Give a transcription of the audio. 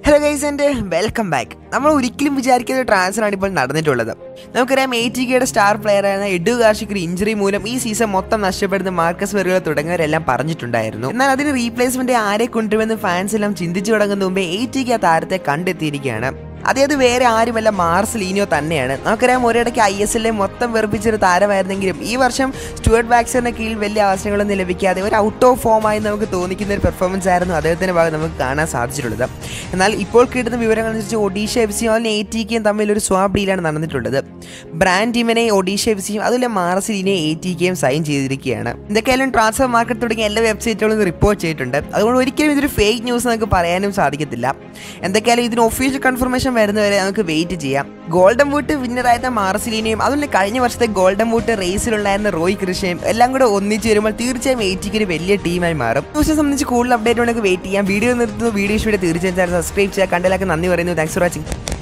hello guys and welcome back നമ്മൾ ഒരിക്കലും വിചാരിക്കാത്ത ട്രാൻസ്ഫറാണ് ഇപ്പോൾ നടന്നിട്ടുള്ളത് നമുക്കറിയാം എ ടി കെയുടെ സ്റ്റാർ പ്ലെയറായ എഡു കാർഷിക് ഒരു ഇഞ്ചുറി മൂലം ഈ സീസൺ മൊത്തം നഷ്ടപ്പെടുന്ന മാർക്കസ് വെറുകൾ തുടങ്ങിയവരെല്ലാം പറഞ്ഞിട്ടുണ്ടായിരുന്നു എന്നാൽ അതിന് റീപ്ലേസ്മെന്റ് ആരെ കൊണ്ടുവരുമെന്ന് ഫാൻസ് എല്ലാം ചിന്തിച്ചു തുടങ്ങുന്ന മുമ്പേ എ ടി കെ ആ താരത്തെ കണ്ടെത്തിയിരിക്കുകയാണ് അതേ അത് വേറെ ആരുമല്ല മാർസലീനിയോ തന്നെയാണ് നമുക്കറിയാം ഒരിടയ്ക്ക് ഐ എസ് എല്ലിലെ മൊത്തം വെറുപ്പിച്ചൊരു താരമായിരുന്നെങ്കിലും ഈ വർഷം സ്റ്റുവർട്ട് ബാക്സറിന്റെ കീഴിൽ വലിയ അവസരങ്ങളൊന്നും ലഭിക്കാതെ ഒരു ഔട്ട് ഓഫ് ഫോമായി നമുക്ക് തോന്നിക്കുന്ന ഒരു പെർഫോമൻസ് ആയിരുന്നു അദ്ദേഹത്തിന്റെ ഭാഗം നമുക്ക് കാണാൻ സാധിച്ചിട്ടുള്ളത് എന്നാൽ ഇപ്പോൾ കിട്ടുന്ന വിവരങ്ങൾ അനുസരിച്ച് ഒഡീഷ എഫ് സിയും അതുപോലെ എ ടി കെയും തമ്മിൽ ഒരു സ്വാബ് ഡീലാണ് നടന്നിട്ടുള്ളത് ബ്രാൻഡ് ടീമിനെ ഒഡീഷ എഫ് സിയും അതുപോലെ മാർസലിനെ എ ടി കെയും സൈൻ ചെയ്തിരിക്കുകയാണ് എന്തൊക്കെയായാലും ട്രാൻസ്ഫർ മാർക്കറ്റ് തുടങ്ങിയ എല്ലാ വെബ്സൈറ്റുകളും റിപ്പോർട്ട് ചെയ്തിട്ടുണ്ട് അതുകൊണ്ട് ഒരിക്കലും ഇതൊരു ഫേക്ക് ന്യൂസ് നമുക്ക് പറയാനും സാധിക്കത്തില്ല എന്തൊക്കെയായാലും ഇതിന് ഒഫീഷ്യൽ കൺഫർമേഷൻ വരുന്നവരെ നമുക്ക് വെയിറ്റ് ചെയ്യാം ഗോൾഡൻ ബൂട്ട് വിന്നറായിരുന്ന മാർസിലിനെയും അതുപോലെ കഴിഞ്ഞ വർഷത്തെ ഗോൾഡൻ ബൂട്ട് റേസിലുണ്ടായിരുന്ന റോയ് കൃഷിയും എല്ലാം കൂടെ ഒന്നിച്ച് വരുമ്പോൾ തീർച്ചയായും എയ്റ്റിക്ക് ഒരു വലിയ ടീമായി മാറും ന്യൂസിനെ സംബന്ധിച്ച് കൂടുതൽ അപ്ഡേറ്റ് ഉണ്ടെങ്കിൽ വെയിറ്റ് ചെയ്യാം വീഡിയോ നിർത്തുന്നു വീഡിയോ ഇഷ്ടം തീർച്ചയായും സബ്സ്ക്രൈബ് ചെയ്യുക കണ്ടതിലൊക്കെ നന്ദി പറയുന്നു താങ്ക്സ് ഫോർ വാച്ചിങ്